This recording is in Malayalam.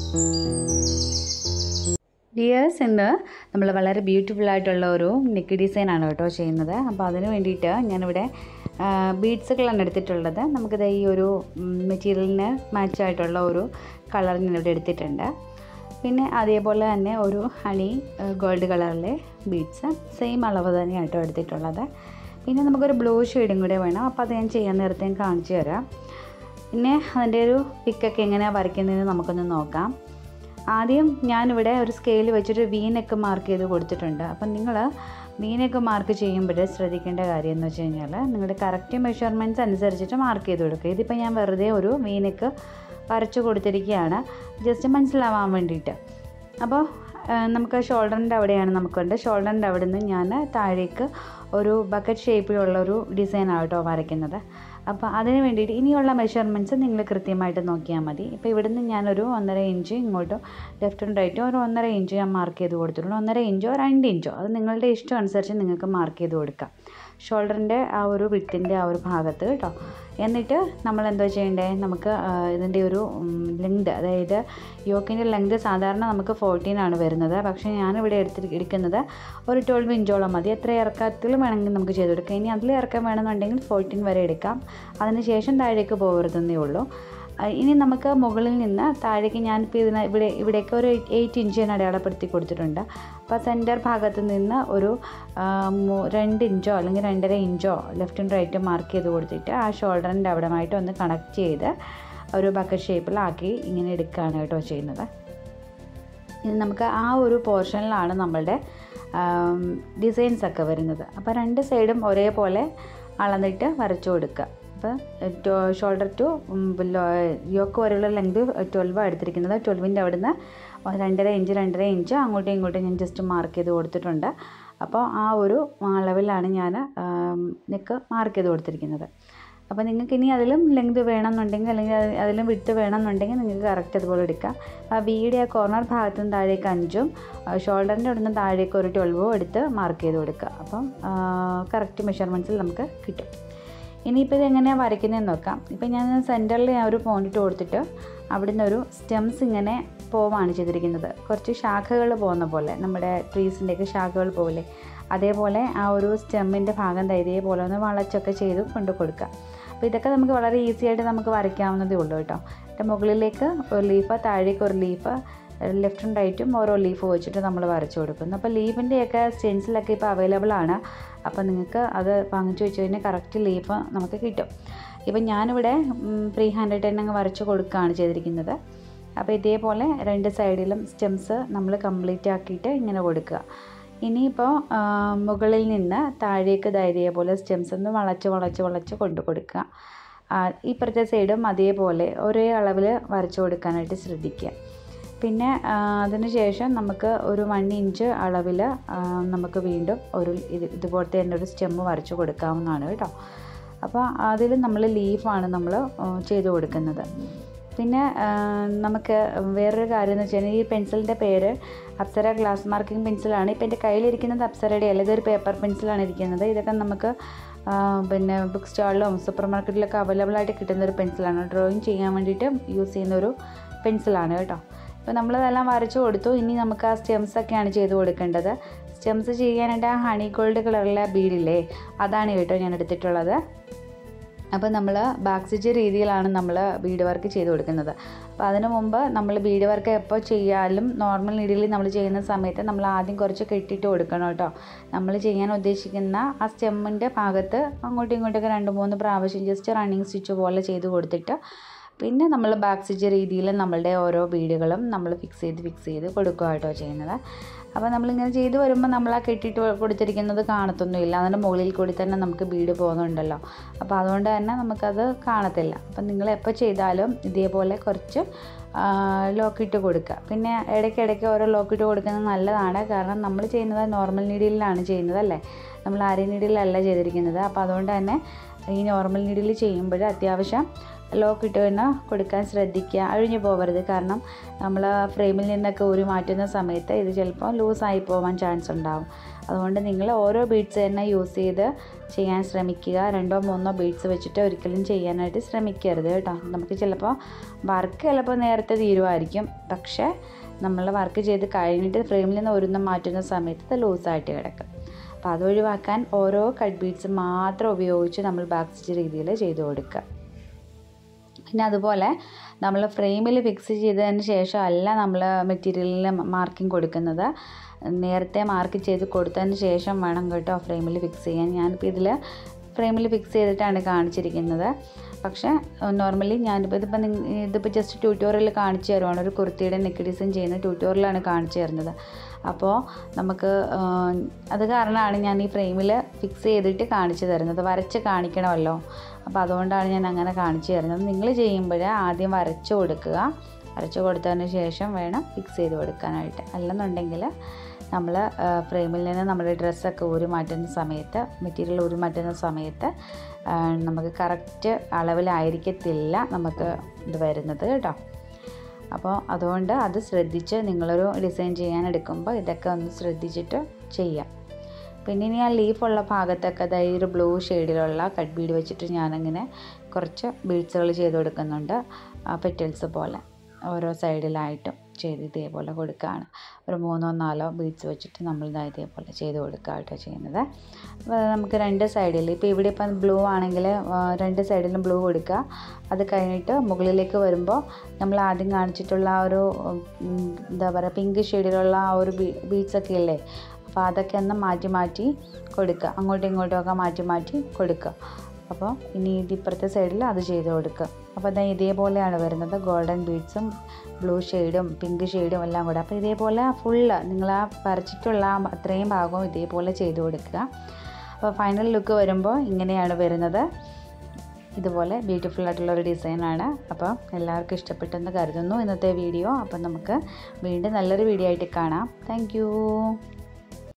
ഡിയേഴ്സ് ഇന്ന് നമ്മൾ വളരെ ബ്യൂട്ടിഫുൾ ആയിട്ടുള്ള ഒരു നെക്ക് ഡിസൈനാണ് കേട്ടോ ചെയ്യുന്നത് അപ്പോൾ അതിന് വേണ്ടിയിട്ട് ഞാനിവിടെ ബീഡ്സുകളാണ് എടുത്തിട്ടുള്ളത് നമുക്കിത് ഈ ഒരു മെറ്റീരിയലിന് മാച്ചായിട്ടുള്ള ഒരു കളർ ഞാനിവിടെ എടുത്തിട്ടുണ്ട് പിന്നെ അതേപോലെ തന്നെ ഒരു ഹണി ഗോൾഡ് കളറിലെ ബീഡ്സ് സെയിം അളവ് തന്നെയാണ് കേട്ടോ എടുത്തിട്ടുള്ളത് പിന്നെ നമുക്കൊരു ബ്ലൂ ഷെയ്ഡും കൂടെ വേണം അപ്പോൾ അത് ഞാൻ ചെയ്യാൻ നേരത്തെ ഞാൻ കാണിച്ചു തരാം പിന്നെ അതിൻ്റെ ഒരു പിക്കൊക്കെ എങ്ങനെയാണ് വരയ്ക്കുന്നതെന്ന് നമുക്കൊന്ന് നോക്കാം ആദ്യം ഞാനിവിടെ ഒരു സ്കെയിൽ വെച്ചൊരു വീനൊക്കെ മാർക്ക് ചെയ്ത് കൊടുത്തിട്ടുണ്ട് അപ്പം നിങ്ങൾ വീനൊക്കെ മാർക്ക് ചെയ്യുമ്പോൾ ശ്രദ്ധിക്കേണ്ട കാര്യം എന്ന് വെച്ച് കഴിഞ്ഞാൽ നിങ്ങളുടെ കറക്റ്റ് മെഷർമെൻറ്റ്സ് അനുസരിച്ചിട്ട് മാർക്ക് ചെയ്ത് കൊടുക്കുക ഇതിപ്പോൾ ഞാൻ വെറുതെ ഒരു വീനക്ക് വരച്ചു കൊടുത്തിരിക്കുകയാണ് ജസ്റ്റ് മനസ്സിലാവാൻ വേണ്ടിയിട്ട് അപ്പോൾ നമുക്ക് ഷോൾഡറിൻ്റെ അവിടെയാണ് നമുക്കുണ്ട് ഷോൾഡറിൻ്റെ അവിടെ നിന്ന് ഞാൻ താഴേക്ക് ഒരു ബക്കറ്റ് ഷേപ്പിലുള്ള ഒരു ഡിസൈനാണ് കേട്ടോ വരയ്ക്കുന്നത് അപ്പോൾ അതിന് വേണ്ടിയിട്ട് ഇനിയുള്ള മെഷർമെൻറ്റ്സ് നിങ്ങൾ കൃത്യമായിട്ട് നോക്കിയാൽ മതി ഇപ്പോൾ ഇവിടുന്ന് ഞാനൊരു ഒന്നര ഇഞ്ച് ഇങ്ങോട്ടോ ലെഫ്റ്റും റൈറ്റും ഒരു ഒന്നര ഇഞ്ച് ഞാൻ മാർക്ക് ചെയ്ത് കൊടുത്തിട്ടുണ്ട് ഒന്നര ഇഞ്ചോ രണ്ട് ഇഞ്ചോ അത് നിങ്ങളുടെ ഇഷ്ടം അനുസരിച്ച് നിങ്ങൾക്ക് മാർക്ക് ചെയ്ത് കൊടുക്കാം ഷോൾഡറിൻ്റെ ആ ഒരു വിട്ടിൻ്റെ ആ ഒരു ഭാഗത്ത് കേട്ടോ എന്നിട്ട് നമ്മൾ എന്താ ചെയ്യേണ്ടത് നമുക്ക് ഇതിൻ്റെ ഒരു ലെങ്ത് അതായത് യോക്കിൻ്റെ ലെങ്ത് സാധാരണ നമുക്ക് ഫോർട്ടീൻ ആണ് വരുന്നത് പക്ഷേ ഞാനിവിടെ എടുത്തി എടുക്കുന്നത് ഒരു ട്വൽവ് ഇഞ്ചോളം മതി എത്ര ഇറക്കത്തിൽ വേണമെങ്കിൽ നമുക്ക് ചെയ്ത് കൊടുക്കാം ഇനി അതിൽ ഇറക്കം വേണമെന്നുണ്ടെങ്കിൽ ഫോർട്ടീൻ വരെ എടുക്കാം അതിന് ശേഷം താഴേക്ക് പോകരുതെന്നേ ഉള്ളൂ ഇനി നമുക്ക് മുകളിൽ നിന്ന് താഴേക്ക് ഞാനിപ്പോൾ ഇതിന് ഇവിടെ ഇവിടേക്ക് ഒരു എയ്റ്റ് ഇഞ്ച് ഞാൻ അടയാളപ്പെടുത്തി കൊടുത്തിട്ടുണ്ട് അപ്പോൾ സെൻറ്റർ ഭാഗത്ത് നിന്ന് ഒരു രണ്ട് ഇഞ്ചോ അല്ലെങ്കിൽ രണ്ടര ഇഞ്ചോ ലെഫ്റ്റും റൈറ്റും മാർക്ക് ചെയ്ത് കൊടുത്തിട്ട് ആ ഷോൾഡറിൻ്റെ അവിടമായിട്ട് ഒന്ന് കണക്ട് ചെയ്ത് ഒരു ബക്കറ്റ് ഷേപ്പിലാക്കി ഇങ്ങനെ എടുക്കുകയാണ് കേട്ടോ ചെയ്യുന്നത് ഇത് നമുക്ക് ആ ഒരു പോർഷനിലാണ് നമ്മളുടെ ഡിസൈൻസ് ഒക്കെ വരുന്നത് അപ്പോൾ രണ്ട് സൈഡും ഒരേപോലെ അളന്നിട്ട് വരച്ചു കൊടുക്കുക അപ്പോൾ ഷോൾഡർ ടു യോക്ക് വരെയുള്ള ലെങ്ത് ട്വൽവ് എടുത്തിരിക്കുന്നത് ട്വൽവിൻ്റെ അവിടുന്ന് രണ്ടര ഇഞ്ച് രണ്ടര ഇഞ്ച് അങ്ങോട്ടും ഇങ്ങോട്ടും ഞാൻ ജസ്റ്റ് മാർക്ക് ചെയ്ത് കൊടുത്തിട്ടുണ്ട് അപ്പോൾ ആ ഒരു അളവിലാണ് ഞാൻ നെക്ക് മാർക്ക് ചെയ്ത് കൊടുത്തിരിക്കുന്നത് അപ്പോൾ നിങ്ങൾക്ക് ഇനി അതിലും ലെങ്ത് വേണമെന്നുണ്ടെങ്കിൽ അല്ലെങ്കിൽ അതിലും വിട്ട് വേണമെന്നുണ്ടെങ്കിൽ നിങ്ങൾക്ക് കറക്റ്റ് അതുപോലെ എടുക്കാം ആ വീയുടെ ആ കോർണർ ഭാഗത്ത് നിന്ന് താഴേക്ക് അഞ്ചും ഷോൾഡറിൻ്റെ അവിടെ നിന്ന് താഴേക്ക് ഒരു ട്വൽവും എടുത്ത് മാർക്ക് ചെയ്ത് കൊടുക്കുക അപ്പം കറക്റ്റ് മെഷർമെൻറ്റ്സിൽ നമുക്ക് കിട്ടും ഇനിയിപ്പോൾ ഇത് എങ്ങനെയാണ് വരയ്ക്കുന്നതെന്ന് നോക്കാം ഇപ്പം ഞാൻ സെൻറ്ററിൽ ഞാൻ ഒരു പോയിന്റ് കൊടുത്തിട്ട് അവിടെ നിന്ന് ഒരു സ്റ്റെംസ് ഇങ്ങനെ പോവാണ് ചെയ്തിരിക്കുന്നത് കുറച്ച് ശാഖകൾ പോകുന്ന പോലെ നമ്മുടെ ട്രീസിൻ്റെയൊക്കെ ശാഖകൾ പോലെ അതേപോലെ ആ ഒരു സ്റ്റെമ്മിൻ്റെ ഭാഗം ഇതേപോലെ ഒന്ന് വളച്ചൊക്കെ ചെയ്ത് കൊണ്ട് കൊടുക്കുക അപ്പോൾ ഇതൊക്കെ നമുക്ക് വളരെ ഈസി ആയിട്ട് നമുക്ക് വരയ്ക്കാവുന്നതേ ഉള്ളൂ കേട്ടോ എൻ്റെ മുകളിലേക്ക് ഒരു ലീഫ് താഴേക്ക് ഒരു ലീഫ് ലെഫ്റ്റും റൈറ്റും ഓരോ ലീഫ് വെച്ചിട്ട് നമ്മൾ വരച്ചു കൊടുക്കുന്നു അപ്പോൾ ലീഫിൻ്റെയൊക്കെ സ്റ്റെൻസിലൊക്കെ ഇപ്പോൾ അവൈലബിൾ ആണ് അപ്പോൾ നിങ്ങൾക്ക് അത് വാങ്ങിച്ചു വെച്ച് കഴിഞ്ഞാൽ കറക്റ്റ് ലീഫ് നമുക്ക് കിട്ടും ഇപ്പം ഞാനിവിടെ ഫ്രീ ഹാൻഡ് തന്നെ അങ്ങ് വരച്ച് കൊടുക്കുകയാണ് ചെയ്തിരിക്കുന്നത് അപ്പോൾ ഇതേപോലെ രണ്ട് സൈഡിലും സ്റ്റെംസ് നമ്മൾ കംപ്ലീറ്റ് ആക്കിയിട്ട് ഇങ്ങനെ കൊടുക്കുക ഇനിയിപ്പോൾ മുകളിൽ നിന്ന് താഴേക്ക് ഇതേപോലെ സ്റ്റെംസ് ഒന്ന് വളച്ച് വളച്ച് വളച്ച് കൊണ്ടു കൊടുക്കുക ഇപ്പുറത്തെ സൈഡും അതേപോലെ ഒരേ അളവിൽ വരച്ചു കൊടുക്കാനായിട്ട് ശ്രദ്ധിക്കുക പിന്നെ അതിന് ശേഷം നമുക്ക് ഒരു വൺ ഇഞ്ച് അളവിൽ നമുക്ക് വീണ്ടും ഒരു ഇത് ഇതുപോലത്തെ തന്നെ ഒരു സ്റ്റെമ്മ് വരച്ച് കൊടുക്കാവുന്നതാണ് കേട്ടോ അപ്പോൾ അതിൽ നമ്മൾ ലീഫാണ് നമ്മൾ ചെയ്ത് കൊടുക്കുന്നത് പിന്നെ നമുക്ക് വേറൊരു കാര്യം എന്ന് വെച്ചാൽ ഈ പെൻസിലിൻ്റെ പേര് അപ്സര ഗ്ലാസ് മാർക്കിംഗ് പെൻസിലാണ് ഇപ്പോൾ എൻ്റെ കയ്യിലിരിക്കുന്നത് അപ്സരയുടെ അല്ല ഇതൊരു പേപ്പർ പെൻസിലാണ് ഇരിക്കുന്നത് ഇതൊക്കെ നമുക്ക് പിന്നെ ബുക്ക് സ്റ്റാളിലും സൂപ്പർ മാർക്കറ്റിലൊക്കെ അവൈലബിൾ ആയിട്ട് കിട്ടുന്ന ഒരു പെൻസിലാണ് ഡ്രോയിങ് ചെയ്യാൻ വേണ്ടിയിട്ട് യൂസ് ചെയ്യുന്ന ഒരു പെൻസിലാണ് കേട്ടോ അപ്പോൾ നമ്മളിതെല്ലാം വരച്ചു കൊടുത്തു ഇനി നമുക്ക് ആ സ്റ്റെംസ് ഒക്കെയാണ് ചെയ്ത് കൊടുക്കേണ്ടത് സ്റ്റെംസ് ചെയ്യാനായിട്ട് ആ ഹണി ഗോൾഡ് കളറിലെ ബീഡില്ലേ അതാണ് കേട്ടോ ഞാൻ എടുത്തിട്ടുള്ളത് അപ്പോൾ നമ്മൾ ബാക്ക് സ്റ്റിച്ച് രീതിയിലാണ് നമ്മൾ ബീഡ് വർക്ക് ചെയ്ത് കൊടുക്കുന്നത് അപ്പോൾ അതിനു മുമ്പ് നമ്മൾ ബീഡ് വർക്ക് എപ്പോൾ ചെയ്യാലും നോർമൽ നീഡിൽ നമ്മൾ ചെയ്യുന്ന സമയത്ത് നമ്മൾ ആദ്യം കുറച്ച് കെട്ടിയിട്ട് കൊടുക്കണം കേട്ടോ നമ്മൾ ചെയ്യാൻ ഉദ്ദേശിക്കുന്ന ആ സ്റ്റെമ്മിൻ്റെ ഭാഗത്ത് അങ്ങോട്ടും ഇങ്ങോട്ടൊക്കെ രണ്ട് മൂന്ന് പ്രാവശ്യം ജസ്റ്റ് റണ്ണിങ് സ്റ്റിച്ച് പോലെ ചെയ്ത് കൊടുത്തിട്ട് പിന്നെ നമ്മൾ ബാക്ക് സ്റ്റിച്ച് രീതിയിൽ നമ്മളുടെ ഓരോ ബീഡുകളും നമ്മൾ ഫിക്സ് ചെയ്ത് ഫിക്സ് ചെയ്ത് കൊടുക്കുക കേട്ടോ ചെയ്യുന്നത് അപ്പോൾ നമ്മളിങ്ങനെ ചെയ്ത് വരുമ്പോൾ നമ്മൾ ആ കെട്ടിയിട്ട് കൊടുത്തിരിക്കുന്നത് കാണത്തൊന്നുമില്ല അതിൻ്റെ മുകളിൽ കൂടി തന്നെ നമുക്ക് ബീഡ് പോകുന്നുണ്ടല്ലോ അപ്പോൾ അതുകൊണ്ട് തന്നെ നമുക്കത് കാണത്തില്ല അപ്പം നിങ്ങൾ എപ്പോൾ ചെയ്താലും ഇതേപോലെ കുറച്ച് ലോക്കിട്ട് കൊടുക്കുക പിന്നെ ഇടയ്ക്കിടയ്ക്ക് ഓരോ ലോക്കിട്ട് കൊടുക്കുന്നത് നല്ലതാണ് കാരണം നമ്മൾ ചെയ്യുന്നത് നോർമൽ നീഡിലാണ് ചെയ്യുന്നത് അല്ലേ നമ്മൾ ആര്യ നീഡിലല്ല ചെയ്തിരിക്കുന്നത് അപ്പോൾ അതുകൊണ്ട് തന്നെ ഈ നോർമൽ നീഡിൽ ചെയ്യുമ്പോൾ അത്യാവശ്യം ലോക്ക് ഇട്ട് തന്നെ കൊടുക്കാൻ ശ്രദ്ധിക്കുക അഴിഞ്ഞു പോകരുത് കാരണം നമ്മൾ ഫ്രെയിമിൽ നിന്നൊക്കെ ഊരി മാറ്റുന്ന സമയത്ത് ഇത് ചിലപ്പോൾ ലൂസായി പോകാൻ ചാൻസ് ഉണ്ടാവും അതുകൊണ്ട് നിങ്ങൾ ഓരോ ബീഡ്സ് തന്നെ യൂസ് ചെയ്ത് ചെയ്യാൻ ശ്രമിക്കുക രണ്ടോ മൂന്നോ ബീഡ്സ് വെച്ചിട്ട് ഒരിക്കലും ചെയ്യാനായിട്ട് ശ്രമിക്കരുത് കേട്ടോ നമുക്ക് ചിലപ്പോൾ വർക്ക് ചിലപ്പോൾ നേരത്തെ തീരുമായിരിക്കും പക്ഷേ നമ്മൾ വർക്ക് ചെയ്ത് കഴിഞ്ഞിട്ട് ഫ്രെയിമിൽ നിന്ന് ഒരുന്ന് മാറ്റുന്ന സമയത്ത് ഇത് ലൂസായിട്ട് കിടക്കും അപ്പോൾ അത് ഒഴിവാക്കാൻ ഓരോ കട്ട് ബീഡ്സ് മാത്രം ഉപയോഗിച്ച് നമ്മൾ ബാക്ക് സ്റ്റിച്ച് രീതിയിൽ ചെയ്ത് കൊടുക്കുക പിന്നെ അതുപോലെ നമ്മൾ ഫ്രെയിമിൽ ഫിക്സ് ചെയ്തതിന് ശേഷം അല്ല നമ്മൾ മെറ്റീരിയലിൽ മാർക്കിംഗ് കൊടുക്കുന്നത് നേരത്തെ മാർക്ക് ചെയ്ത് കൊടുത്തതിന് ശേഷം വേണം കേട്ടോ ഫ്രെയിമിൽ ഫിക്സ് ചെയ്യാൻ ഞാനിപ്പോൾ ഇതിൽ ഫ്രെയിമിൽ ഫിക്സ് ചെയ്തിട്ടാണ് കാണിച്ചിരിക്കുന്നത് പക്ഷേ നോർമലി ഞാനിപ്പോൾ ഇതിപ്പോൾ നിങ്ങ ഇതിപ്പോൾ ജസ്റ്റ് ട്യൂട്ടോറിയൽ കാണിച്ചു തരുവാണ് ഒരു കുർത്തിയുടെ നെക്ക് ഡിസൈൻ ചെയ്യുന്ന ട്യൂട്ടോറിയലാണ് കാണിച്ചു തരുന്നത് അപ്പോൾ നമുക്ക് അത് കാരണമാണ് ഞാൻ ഈ ഫ്രെയിമിൽ ഫിക്സ് ചെയ്തിട്ട് കാണിച്ചു തരുന്നത് വരച്ച് കാണിക്കണമല്ലോ അപ്പോൾ അതുകൊണ്ടാണ് ഞാൻ അങ്ങനെ കാണിച്ചു തരുന്നത് നിങ്ങൾ ചെയ്യുമ്പോൾ ആദ്യം വരച്ച് കൊടുക്കുക വരച്ച് കൊടുത്തതിന് ശേഷം വേണം ഫിക്സ് ചെയ്ത് കൊടുക്കാനായിട്ട് അല്ലെന്നുണ്ടെങ്കിൽ നമ്മൾ ഫ്രെയിമിൽ നിന്ന് നമ്മുടെ ഡ്രസ്സൊക്കെ ഊരി മാറ്റുന്ന സമയത്ത് മെറ്റീരിയൽ ഊരി മാറ്റുന്ന സമയത്ത് നമുക്ക് കറക്റ്റ് അളവിലായിരിക്കത്തില്ല നമുക്ക് ഇത് വരുന്നത് കേട്ടോ അപ്പോൾ അതുകൊണ്ട് അത് ശ്രദ്ധിച്ച് നിങ്ങളൊരു ഡിസൈൻ ചെയ്യാൻ എടുക്കുമ്പോൾ ഇതൊക്കെ ഒന്ന് ശ്രദ്ധിച്ചിട്ട് ചെയ്യാം പിന്നെ ഇനി ആ ലീഫുള്ള ഭാഗത്തൊക്കെ അതായത് ഒരു ബ്ലൂ ഷെയ്ഡിലുള്ള കട്ട് ബീഡ് വെച്ചിട്ട് ഞാനങ്ങനെ കുറച്ച് ബീഡ്സുകൾ ചെയ്ത് കൊടുക്കുന്നുണ്ട് പെറ്റൽസ് പോലെ ഓരോ സൈഡിലായിട്ടും ചെയ്ത് ഇതേപോലെ കൊടുക്കുകയാണ് ഒരു മൂന്നോ നാലോ ബീഡ്സ് വെച്ചിട്ട് നമ്മൾ ഇതാ ഇതേപോലെ ചെയ്ത് കൊടുക്കുക കേട്ടോ ചെയ്യുന്നത് അപ്പോൾ നമുക്ക് രണ്ട് സൈഡിൽ ഇപ്പോൾ ഇവിടെ ഇപ്പം ബ്ലൂ ആണെങ്കിൽ രണ്ട് സൈഡിലും ബ്ലൂ കൊടുക്കുക അത് കഴിഞ്ഞിട്ട് മുകളിലേക്ക് വരുമ്പോൾ നമ്മൾ ആദ്യം കാണിച്ചിട്ടുള്ള ആ ഒരു എന്താ പറയുക പിങ്ക് ഷെയ്ഡിലുള്ള ആ ഒരു ബീഡ്സ് ഒക്കെ ഇല്ലേ അപ്പോൾ അതൊക്കെ ഒന്ന് മാറ്റി മാറ്റി കൊടുക്കുക അങ്ങോട്ടും ഇങ്ങോട്ടും ഒക്കെ മാറ്റി മാറ്റി കൊടുക്കുക അപ്പോൾ ഇനി ഇത് ഇപ്പുറത്തെ സൈഡിൽ അത് ചെയ്ത് കൊടുക്കുക അപ്പോൾ അത് ഇതേപോലെയാണ് വരുന്നത് ഗോൾഡൻ ബീഡ്സും ബ്ലൂ ഷെയ്ഡും പിങ്ക് ഷെയ്ഡും എല്ലാം കൂടെ അപ്പോൾ ഇതേപോലെ ഫുള്ള് നിങ്ങൾ ആ വരച്ചിട്ടുള്ള അത്രയും ഭാഗവും ഇതേപോലെ ചെയ്ത് കൊടുക്കുക അപ്പോൾ ഫൈനൽ ലുക്ക് വരുമ്പോൾ ഇങ്ങനെയാണ് വരുന്നത് ഇതുപോലെ ബ്യൂട്ടിഫുൾ ആയിട്ടുള്ള ഒരു ഡിസൈനാണ് അപ്പോൾ എല്ലാവർക്കും ഇഷ്ടപ്പെട്ടെന്ന് കരുതുന്നു ഇന്നത്തെ വീഡിയോ അപ്പോൾ നമുക്ക് വീണ്ടും നല്ലൊരു വീഡിയോ ആയിട്ട് കാണാം താങ്ക്